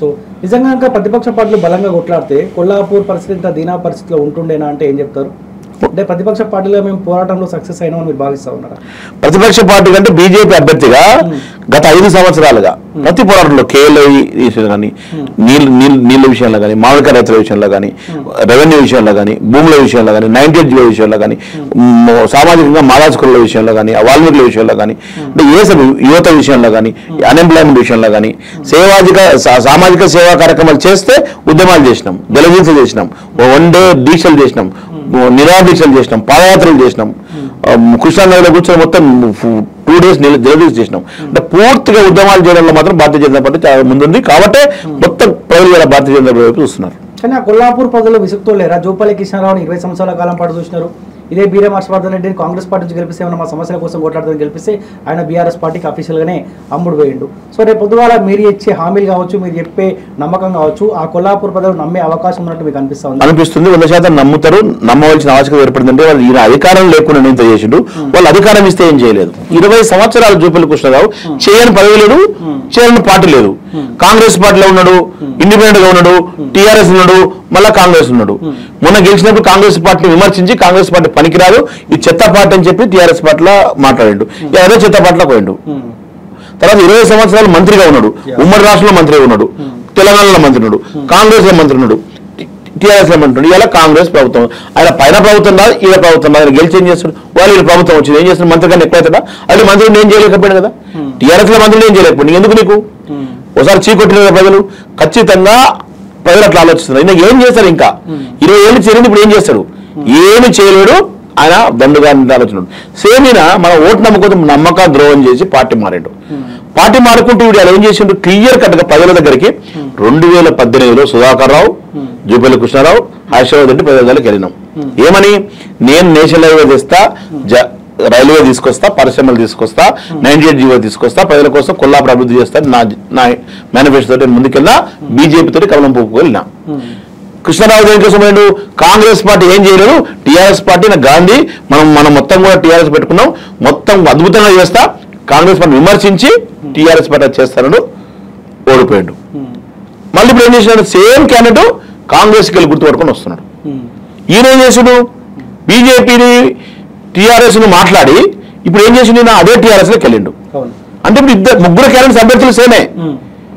So నిజంగా కనుక ప్రతిపక్ష పార్టీలు బలంగా కొట్లాడితే కొల్లాపూర్ పరిస్థితి ఇంత దీనా పరిస్థితిలో ఉంటుండేనా అంటే ఏం చెప్తారు అంటే ప్రతిపక్ష పార్టీలో మేము పోరాటంలో సక్సెస్ అయినామని మీరు భావిస్తా ఉన్నారా ప్రతిపక్ష పార్టీ కంటే బీజేపీ అభ్యర్థిగా గత ఐదు సంవత్సరాలుగా ప్రతి పోరాటంలో కేఎల్ఐ విషయంలో కానీ నీళ్ళు నీళ్ళు నీళ్ళ విషయంలో కానీ మామిడికాయ రైతుల విషయంలో కానీ రెవెన్యూ విషయంలో కానీ భూముల విషయంలో కానీ నైన్టీ ఎయిట్ జీవో విషయంలో కానీ మ్, సామాజికంగా మాదాసుకుల విషయంలో కానీ వాల్మీకుల విషయంలో కానీ అంటే ఏ సభ యువత విషయంలో కానీ అన్ఎంప్లాయ్మెంట్ విషయంలో కానీ సేవాజిక సా- సామాజిక సేవా కార్యక్రమాలు చేస్తే ఉద్యమాలు చేసినాం జలదీక్ష చేసినాం వన్ డే దీక్షలు చేసినాం నిరాదీక్షలు చేసినాం పాదయాత్రలు చేసినాం ఆ, కృష్ణానగర్లో కూర్చొని మొత్తం టూ డేస్ జలదీక్ష చేసినాం అంటే పూర్తిగా ఉద్యమాలు చేయడంలో మాత్రం భారతీయ జనతా పార్టీ చాలా ముందుంది కాబట్టి మొత్తం ప్రజలు ఇలా భారతీయ జనతా పార్టీ వైపు చూస్తున్నారు కానీ ఆ కొల్లాపూర్ ప్రజలు విసుగుతో లేరా జోపల్లి కృష్ణారావుని ఇరవై సంవత్సరాల కాలం పాటు చూసినారు ఇదే బీరం హర్షవర్ధన్ రెడ్డిని కాంగ్రెస్ పార్టీ నుంచి గెలిపిస్తే ఏమైనా మా సమస్యల కోసం కొట్లాడుతుంది గెలిపిస్తే ఆయన బీఆర్ఎస్ పార్టీకి అఫీషియల్గానే అమ్ముడు పోయిండు సో రేపు పొద్దుగాల మీరు ఇచ్చే హామీలు కావచ్చు మీరు చెప్పే నమ్మకం కావచ్చు ఆ కొల్లాపూర్ ప్రజలు నమ్మే అవకాశం ఉన్నట్టు మీకు అనిపిస్తా ఉంది అనిపిస్తుంది వంద శాతం నమ్ముతారు నమ్మవలసిన ఆవశ్యకత ఏర్పడిందంటే వాళ్ళు ఈయన అధికారం లేకుండా ఇంత చేసిండు వాళ్ళు అధికారం ఇస్తే ఏం చేయలేదు ఇరవై సంవత్సరాలు జూపల్లి కృష్ణరావు చేయని పదవి లేదు చేయని పార్టీ లేదు కాంగ్రెస్ పార్టీలో ఉన్నాడు ఇండిపెండెంట్ గా ఉన్నాడు టీఆర్ఎస్ ఉన్నాడు మళ్ళా కాంగ్రెస్ ఉన్నాడు మొన్న గెలిచినప్పుడు కాంగ్రెస్ పార్టీని విమర్శించి కాంగ్రెస్ పార్టీ పనికిరాదు ఈ చెత్త పార్టీ అని చెప్పి టీఆర్ఎస్ పార్టీలో మాట్లాడిండు ఇక అదే చెత్త పార్టీలో పోయిండు ఉమ్. తర్వాత ఇరవై సంవత్సరాలు మంత్రిగా ఉన్నాడు ఉమ్మడి రాష్ట్రంలో మంత్రిగా ఉన్నాడు తెలంగాణలో మంత్రి ఉన్నాడు కాంగ్రెస్ లో మంత్రి ఉన్నాడు టీఆర్ఎస్ లో మంత్రి ఉన్నాడు ఇలా కాంగ్రెస్ ప్రభుత్వం ఆయన పైన ప్రభుత్వం కాదు ఈయన ప్రభుత్వం కాదు ఆయన గెలిచి ఏం చేస్తాడు వాళ్ళు వీళ్ళ ప్రభుత్వం వచ్చింది ఏం చేస్తాడు మంత్రి కన్నా ఎక్కువ అవుతాడా అది మంత్రిని ఏం చేయలేకపోయాడు కదా టీఆర్ఎస్ లో మంత్రిని ఏం చేయలేకపోయింది ఎందుకు నీకు ఉమ్. ఒకసారి చీకొట్టిన కదా ప్రజలు ఖచ్చితంగా ప్రజలు అట్లా ఆలోచిస్తున్నారు ఇంకా ఏం చేస్తారు ఇంకా ఇరవై ఏళ్ళు చేరింది ఇప్పుడు ఏం చేస్తాడు ఏమి చేయలేడు ఆయన దండుగా ఆలోచన సేమ్ ఈయన మన ఓటు నమ్మకం నమ్మక ద్రోహం చేసి పార్టీ మారాడు పార్టీ మారుకుంటూ వీడు ఏం చేసిండు క్లియర్ కట్ గా ప్రజల దగ్గరికి రెండు వేల పద్దెనిమిదిలో సుధాకర్ రావు జూపల్లి కృష్ణారావు హర్షవర్ధన్ రెడ్డి ప్రజల దగ్గరికి వెళ్ళినాం ఏమని నేను నేషనల్ హైవే తెస్తా జ- రైల్వే తీసుకొస్తా పరిశ్రమలు తీసుకొస్తా నైన్టీ ఎయిట్ జీవో తీసుకొస్తా ప్రజల కోసం కొల్లాపురం అభివృద్ధి చేస్తా నా నా మేనిఫెస్టో తోటి ముందుకెళ్ళినా బీజేపీ తోటి కమలం పువ్వుకు వెళ్ళినా కృష్ణరావు దేనికోసం పోయిండు కాంగ్రెస్ పార్టీ ఏం చేయలేదు టీఆర్ఎస్ పార్టీ నా గాంధీ మనం మనం మొత్తం కూడా టీఆర్ఎస్ పెట్టుకున్నాం మొత్తం అద్భుతంగా చేస్తా కాంగ్రెస్ పార్టీ విమర్శించి టీఆర్ఎస్ పార్టీ అది చేస్తానడు ఓడిపోయాడు ఉమ్. మళ్ళీ ఇప్పుడు ఏం చేసినాడు సేమ్ క్యాండిడేట్ కాంగ్రెస్కి వెళ్ళి గుర్తుపట్టుకొని వస్తున్నాడు ఉమ్. ఈయన ఏం చేసిండు బీజేపీని టీఆర్ఎస్ ను మాట్లాడి ఇప్పుడు ఏం చేసిండు ఈయన అదే టీఆర్ఎస్ లోకి వెళ్ళిండు అవును అంటే ఇప్పుడు ఇద్దరు ముగ్గురు క్యాండిడేట్స్ అభ్యర్థులు సేమే ఉమ్.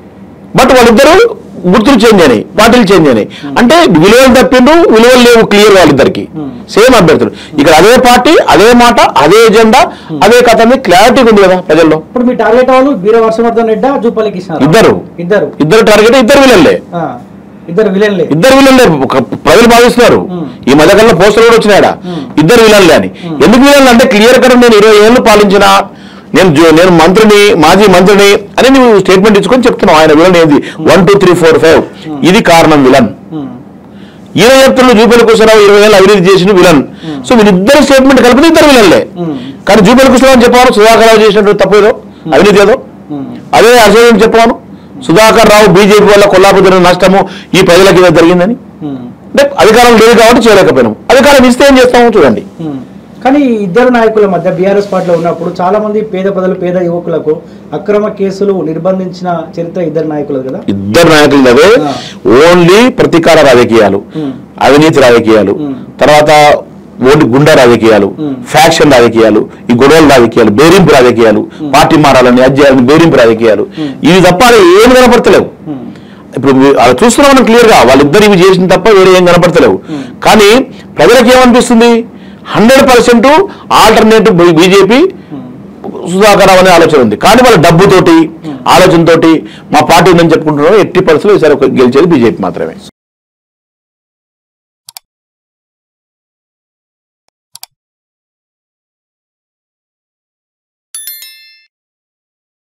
బట్ వాళ్ళిద్దరు గుర్తులు చేంజ్ అయినాయి పార్టీలు చేంజ్ అయినాయి అంటే విలువలు తప్పిండు విలువలు లేవు క్లియర్ వాళ్ళిద్దరికి సేమ్ అభ్యర్థులు ఇక్కడ అదే పార్టీ అదే మాట అదే ఎజెండా అదే కథ అనేది క్లారిటీ ఉంది కదా ప్రజల్లో ఇప్పుడు మీ టార్గెట్ వాళ్ళు బీర హర్షవర్ధన్ రెడ్డి జూపల్లి కృష్ణారావు ఇద్దరు ఇద్దరు ఇద్దరు టార్గెట్ ఇద్దరు విలన్లే ఆ. ఇద్దరు విలన్లే ఇద్దరు విలన్లే ఒక ప్రజలు భావిస్తున్నారు మ్మ్. ఈ మధ్యకాలంలో పోస్టర్ కూడా వచ్చినాయట ఇద్దరు విలన్లే అని ఎందుకు విలన్లు అంటే క్లియర్ కట్ నేను ఇరవై ఏళ్ళు పాలించిన నేను జో- నేను మంత్రిని మాజీ మంత్రిని అని నువ్వు స్టేట్మెంట్ ఇచ్చుకొని చెప్తున్నావు ఆయన విలన్ ఏంది one two three four five ఇది కారణం విలన్ ఉమ్. ఈయన చెప్తున్న జూపల్లి కృష్ణరావు ఇరవై ఏళ్ళు అభివృద్ధి చేసిన విలన్ సో వీళ్ళిద్దరు స్టేట్మెంట్ కలిపితే ఇద్దరు విలన్లే మ్మ్. కానీ జూపల్లి కృష్ణరావు చెప్పాను సుధాకర్ రావు చేసినట్టు తప్పు ఏదో అవినీతి ఏదో ఉమ్. అదే అసలు చెప్పాను సుధాకర్ రావు బీజేపీ వల్ల కొల్లాపురం నష్టము ఈ ప్రజలకి ఇది జరిగిందని ఉమ్. అంటే అధికారం లేదు కాబట్టి చేయలేకపోయినాం అధికారం ఇస్తే ఏం చేస్తామో చూడండి ఉమ్. కానీ ఈ ఇద్దరు నాయకుల మధ్య బీఆర్ఎస్ పార్టీలో ఉన్నప్పుడు చాలా మంది పేద ప్రజలు పేద యువకులకు అక్రమ కేసులు నిర్బంధించిన చరిత్ర ఇద్దరు నాయకులు కదా ఇద్దరు నాయకులు అదే ఆ. ఓన్లీ ప్రతీకార రాజకీయాలు ఉమ్. అవినీతి రాజకీయాలు ఉమ్. తర్వాత ఓటు గుండా రాజకీయాలు ఉమ్. ఫ్యాక్షన్ రాజకీయాలు ఈ గొడవల రాజకీయాలు బేరింపు రాజకీయాలు పార్టీ మారాలని అది చేయాలని బేరింపు రాజకీయాలు ఇవి తప్ప అది ఏం కనపడతలేవు ఉమ్. ఇప్పుడు మీ- అలా చూస్తున్నాం మనం క్లియర్ గా వాళ్ళిద్దరు ఇవి చేసిన తప్ప వేరే ఏం కనపడతలేవు కానీ ప్రజలకు ఏమనిపిస్తుంది hundred percent alternative BJP Sudhakar Rao అనే ఆలోచన ఉంది కానీ వాళ్ళ డబ్బుతోటి ఆలోచనతోటి మా పార్టీ ఉందని చెప్పుకుంటున్నారు ఎట్టి పరిస్థితుల్లో ఈసారి గెలిచేది బీజేపీ మాత్రమే